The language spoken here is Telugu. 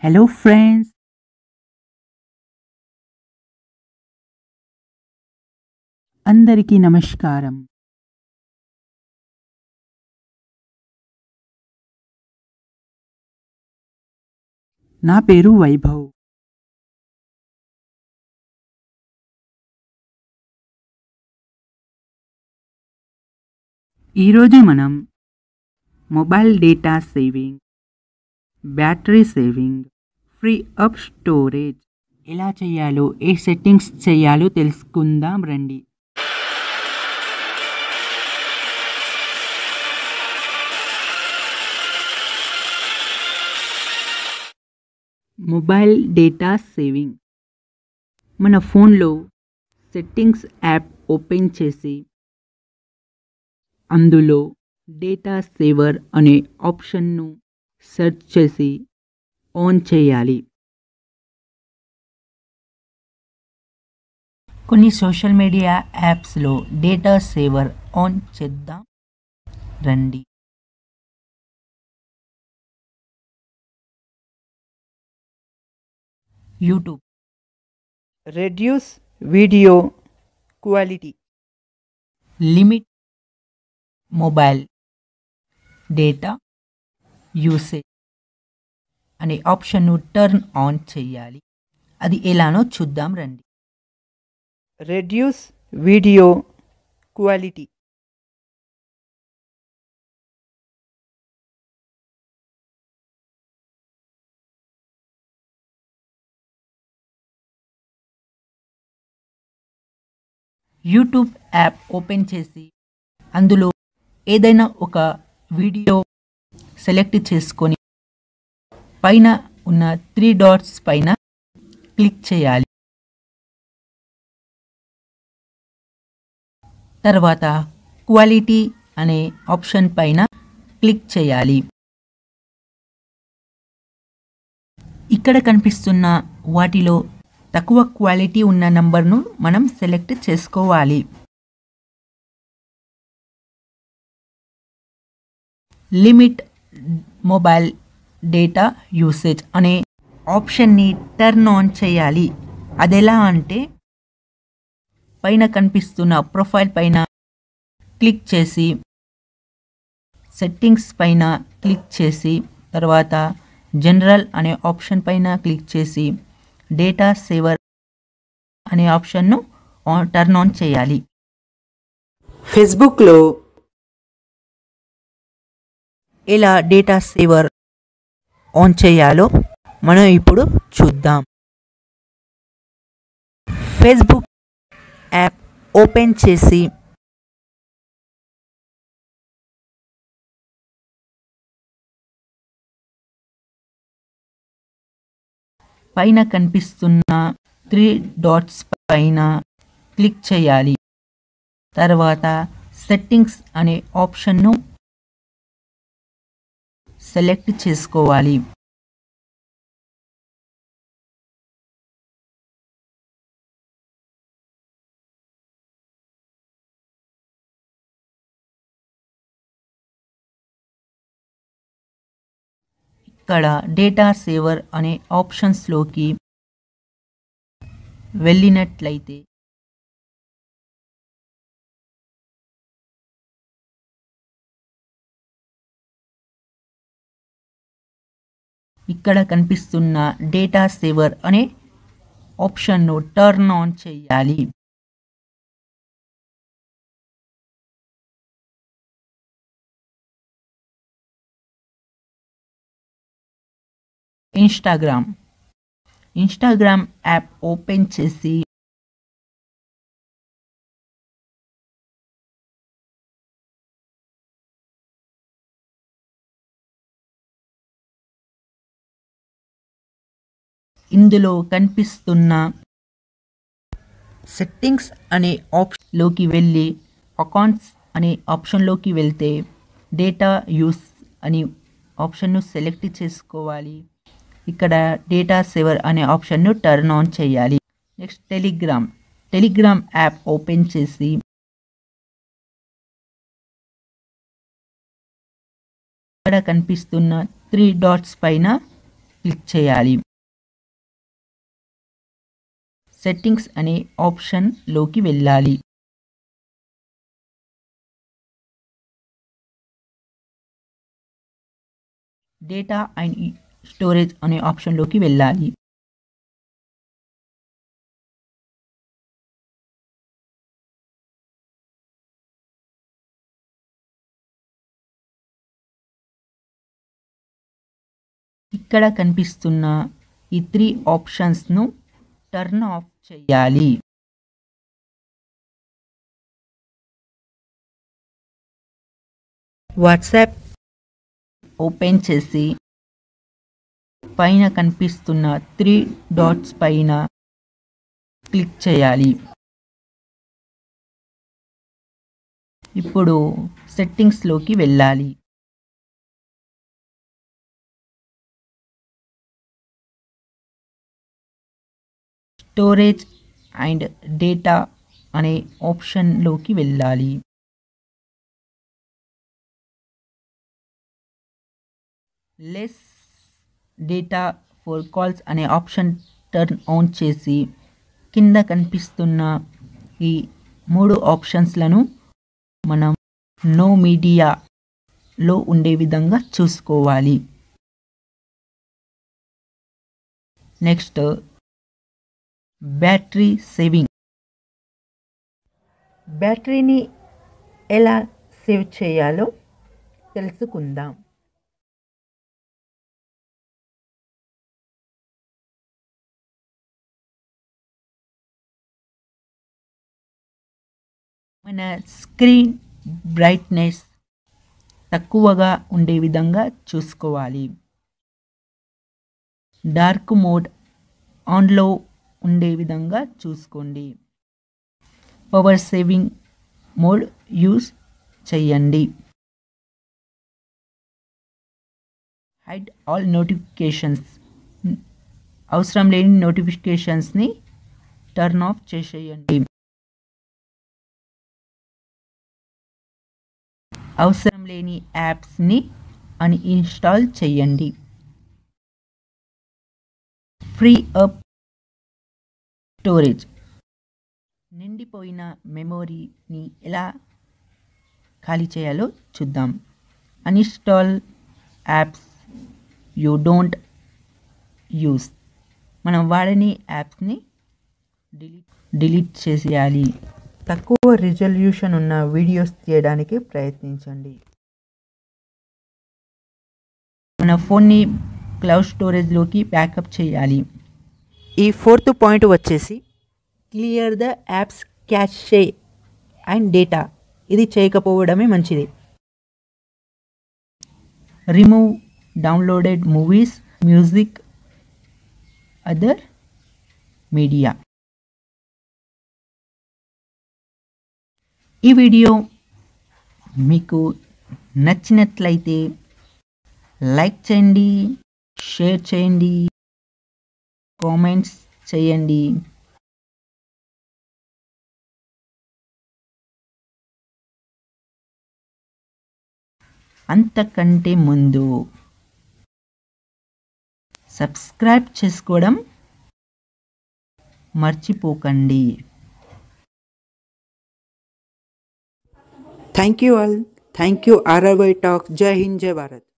హలో ఫ్రెండ్స్ అందరికీ నమస్కారం నా పేరు వైభవ్ ఈరోజు మనం mobile data saving battery saving free up storage ఎలా చేయాలో ఏ సెట్టింగ్స్ చేయాలో తెలుసుకుందాం రండి మొబైల్ డేటా సేవింగ్ మన ఫోన్లో సెట్టింగ్స్ యాప్ ఓపెన్ చేసి అందులో డేటా సేవర్ అనే ఆప్షన్ను సెర్చ్ చేసి ఆన్ చేయాలి కొన్ని సోషల్ మీడియా యాప్స్లో డేటా సేవర్ ఆన్ చేద్దాం రండి YouTube reduce video quality limit mobile data usage అనే ఆప్షన్ను టర్న్ ఆన్ చేయాలి అది ఎలానో చూద్దాం రండి reduce video quality YouTube app open చేసి అందులో ఏదైనా ఒక వీడియో సెలెక్ట్ చేసుకొని పైన ఉన్న త్రీ డాట్స్ పైన క్లిక్ చేయాలి తర్వాత క్వాలిటీ అనే ఆప్షన్ పైన క్లిక్ చేయాలి ఇక్కడ కనిపిస్తున్న వాటిలో తక్కువ క్వాలిటీ ఉన్న నంబర్ను మనం సెలెక్ట్ చేసుకోవాలి లిమిట్ మొబైల్ డేటా యూసేజ్ అనే ఆప్షన్ని టర్న్ ఆన్ చేయాలి అదెలా అంటే పైన కనిపిస్తున్న ప్రొఫైల్ పైన క్లిక్ చేసి సెట్టింగ్స్ పైన క్లిక్ చేసి తర్వాత జనరల్ అనే ఆప్షన్ పైన క్లిక్ చేసి డేటా సేవర్ అనే ఆప్షన్ను ఆన్ టర్న్ ఆన్ చేయాలి ఫేస్బుక్లో ఎలా డేటా సేవర్ ఆన్ చేయాలో మనం ఇప్పుడు చూద్దాం ఫేస్బుక్ యాప్ ఓపెన్ చేసి పైన కనిపిస్తున్న త్రీ డాట్స్ పైన క్లిక్ చేయాలి తర్వాత సెట్టింగ్స్ అనే ఆప్షన్ను సెలెక్ట్ చేసుకోవాలి ఇక్కడ డేటా సేవర్ అనే ఆప్షన్స్లోకి వెళ్ళినట్లయితే ఇక్కడ కనిపిస్తున్న డేటా సేవర్ అనే ఆప్షన్ను టర్న్ ఆన్ చేయాలి ఇన్స్టాగ్రామ్ ఇన్స్టాగ్రామ్ యాప్ ఓపెన్ చేసి ఇందులో కనిపిస్తున్న సెట్టింగ్స్ అనే ఆప్షన్లోకి వెళ్ళి అకౌంట్స్ అనే ఆప్షన్లోకి వెళ్తే డేటా యూస్ అని ఆప్షన్ను సెలెక్ట్ చేసుకోవాలి ఇక్కడ డేటా సేవర్ అనే ఆప్షన్ను టర్న్ ఆన్ చేయాలి next Telegram Telegram app open చేసి ఇక్కడ కనిపిస్తున్న త్రీ డాట్స్ పైన క్లిక్ చేయాలి సెట్టింగ్స్ అనే ఆప్షన్లోకి వెళ్ళాలి డేటా అండ్ స్టోరేజ్ అనే ఆప్షన్లోకి వెళ్ళాలి ఇక్కడ కనిపిస్తున్న ఈ త్రీ ఆప్షన్స్ను టర్న్ ఆఫ్ చేయాలి వాట్సాప్ ఓపెన్ చేసి పైన కనిపిస్తున్న త్రీ డాట్స్ పైన క్లిక్ చేయాలి ఇప్పుడు సెట్టింగ్స్లోకి వెళ్ళాలి స్టోరేజ్ అండ్ డేటా అనే ఆప్షన్లోకి వెళ్ళాలి లెస్ డేటా ఫర్ కాల్స్ అనే ఆప్షన్ టర్న్ ఆన్ చేసి కింద కనిపిస్తున్న ఈ మూడు ఆప్షన్స్లను మనం నో మీడియాలో ఉండే విధంగా చూసుకోవాలి నెక్స్ట్ బ్యాటరీ సేవింగ్ బ్యాటరీని ఎలా సేవ్ చేయాలో తెలుసుకుందాం మన స్క్రీన్ బ్రైట్నెస్ తక్కువగా ఉండే విధంగా చూసుకోవాలి డార్క్ మోడ్ ఆన్లో ఉండే విధంగా చూసుకోండి పవర్ సేవింగ్ మోడ్ యూస్ చేయండి హైడ్ ఆల్ నోటిఫికేషన్స్ అవసరం లేని నోటిఫికేషన్స్ని టర్న్ ఆఫ్ చేసేయండి అవసరం లేని యాప్స్ని అన్ఇన్స్టాల్ చేయండి ఫ్రీ అప్ స్టోరేజ్ నిండిపోయిన మెమొరీని ఎలా ఖాళీ చేయాలో చూద్దాం uninstall apps you don't use మనం వాడని యాప్స్ని డిలీట్ డిలీట్ చేసేయాలి తక్కువ రిజల్యూషన్ ఉన్న వీడియోస్ తీయడానికి ప్రయత్నించండి మన ఫోన్ని క్లౌడ్ స్టోరేజ్లోకి బ్యాకప్ చేయాలి ఈ ఫోర్త్ పాయింట్ వచ్చేసి clear the apps cache and data ఇది చేయకపోవడమే మంచిది remove downloaded movies music other media ఈ వీడియో మీకు నచ్చినట్లయితే లైక్ చేయండి షేర్ చేయండి కామెంట్స్ చేయండి అంతకంటే ముందు సబ్స్క్రైబ్ చేసుకోవడం మర్చిపోకండి thank you all thank you RRY talk జై హింద్ జై భారత్